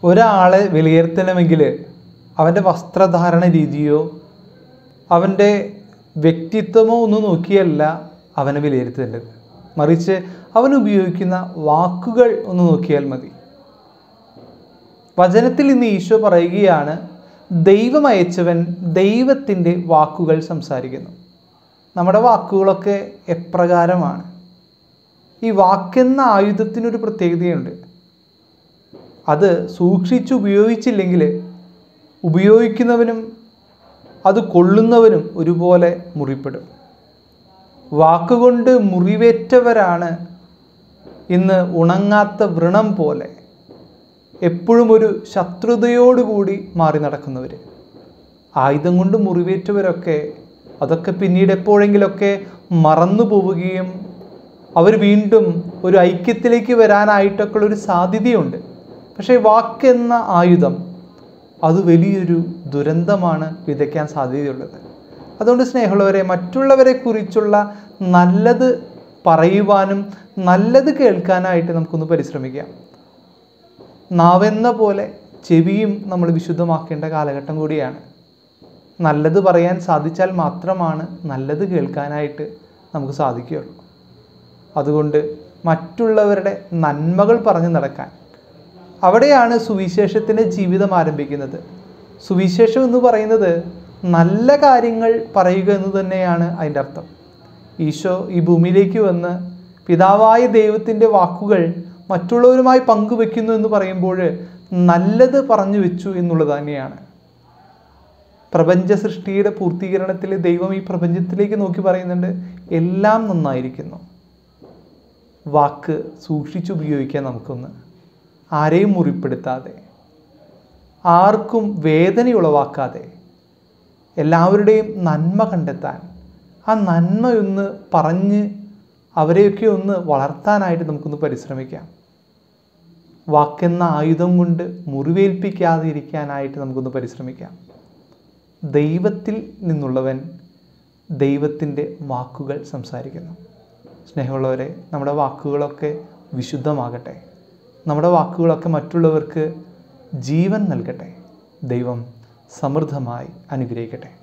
ഒരാളെ വിലയിരുത്തണമെങ്കിൽ അവൻ്റെ വസ്ത്രധാരണ രീതിയോ അവൻ്റെ വ്യക്തിത്വമോ ഒന്നും നോക്കിയല്ല അവനെ വിലയിരുത്തേണ്ടത് മറിച്ച് അവൻ ഉപയോഗിക്കുന്ന വാക്കുകൾ ഒന്ന് നോക്കിയാൽ മതി വചനത്തിൽ ഇന്ന് ഈശോ പറയുകയാണ് ദൈവം അയച്ചവൻ ദൈവത്തിൻ്റെ വാക്കുകൾ സംസാരിക്കുന്നു നമ്മുടെ വാക്കുകളൊക്കെ എപ്രകാരമാണ് ഈ വാക്കെന്ന ആയുധത്തിനൊരു പ്രത്യേകതയുണ്ട് അത് സൂക്ഷിച്ച് ഉപയോഗിച്ചില്ലെങ്കിൽ ഉപയോഗിക്കുന്നവനും അത് കൊള്ളുന്നവനും ഒരുപോലെ മുറിപ്പെടും വാക്കുകൊണ്ട് മുറിവേറ്റവരാണ് ഇന്ന് ഉണങ്ങാത്ത വ്രണം പോലെ എപ്പോഴും ഒരു ശത്രുതയോടുകൂടി മാറി നടക്കുന്നവർ ആയുധം കൊണ്ട് മുറിവേറ്റവരൊക്കെ അതൊക്കെ പിന്നീട് എപ്പോഴെങ്കിലൊക്കെ മറന്നു പോവുകയും അവർ വീണ്ടും ഒരു ഐക്യത്തിലേക്ക് വരാനായിട്ടൊക്കെ ഉള്ളൊരു സാധ്യതയുണ്ട് പക്ഷേ വാക്കെന്ന ആയുധം അത് വലിയൊരു ദുരന്തമാണ് വിതയ്ക്കാൻ സാധ്യതയുള്ളത് അതുകൊണ്ട് സ്നേഹമുള്ളവരെ മറ്റുള്ളവരെ കുറിച്ചുള്ള നല്ലത് പറയുവാനും നല്ലത് കേൾക്കാനായിട്ട് നമുക്കൊന്ന് പരിശ്രമിക്കാം നാവെന്ന പോലെ ചെവിയും നമ്മൾ വിശുദ്ധമാക്കേണ്ട കാലഘട്ടം കൂടിയാണ് നല്ലത് പറയാൻ സാധിച്ചാൽ മാത്രമാണ് നല്ലത് കേൾക്കാനായിട്ട് നമുക്ക് സാധിക്കുകയുള്ളൂ അതുകൊണ്ട് മറ്റുള്ളവരുടെ നന്മകൾ പറഞ്ഞു നടക്കാൻ അവിടെയാണ് സുവിശേഷത്തിൻ്റെ ജീവിതം ആരംഭിക്കുന്നത് സുവിശേഷം എന്ന് പറയുന്നത് നല്ല കാര്യങ്ങൾ പറയുക എന്ന് തന്നെയാണ് അതിൻ്റെ അർത്ഥം ഈശോ ഈ ഭൂമിയിലേക്ക് വന്ന് പിതാവായ ദൈവത്തിൻ്റെ വാക്കുകൾ മറ്റുള്ളവരുമായി പങ്കുവെക്കുന്നു എന്ന് പറയുമ്പോൾ നല്ലത് പറഞ്ഞു വെച്ചു എന്നുള്ളത് തന്നെയാണ് പ്രപഞ്ച സൃഷ്ടിയുടെ പൂർത്തീകരണത്തിൽ ദൈവം ഈ പ്രപഞ്ചത്തിലേക്ക് നോക്കി പറയുന്നുണ്ട് എല്ലാം നന്നായിരിക്കുന്നു വാക്ക് സൂക്ഷിച്ചുപയോഗിക്കാൻ നമുക്കൊന്ന് ആരെയും മുറിപ്പെടുത്താതെ ആർക്കും വേദന ഉളവാക്കാതെ എല്ലാവരുടെയും നന്മ കണ്ടെത്താൻ ആ നന്മയൊന്ന് പറഞ്ഞ് അവരെയൊക്കെ ഒന്ന് വളർത്താനായിട്ട് നമുക്കൊന്ന് പരിശ്രമിക്കാം വാക്കെന്ന ആയുധം കൊണ്ട് മുറിവേൽപ്പിക്കാതെ ഇരിക്കാനായിട്ട് നമുക്കൊന്ന് പരിശ്രമിക്കാം ദൈവത്തിൽ നിന്നുള്ളവൻ ദൈവത്തിൻ്റെ വാക്കുകൾ സംസാരിക്കുന്നു സ്നേഹമുള്ളവരെ നമ്മുടെ വാക്കുകളൊക്കെ വിശുദ്ധമാകട്ടെ നമ്മുടെ വാക്കുകളൊക്കെ മറ്റുള്ളവർക്ക് ജീവൻ നൽകട്ടെ ദൈവം സമൃദ്ധമായി അനുഗ്രഹിക്കട്ടെ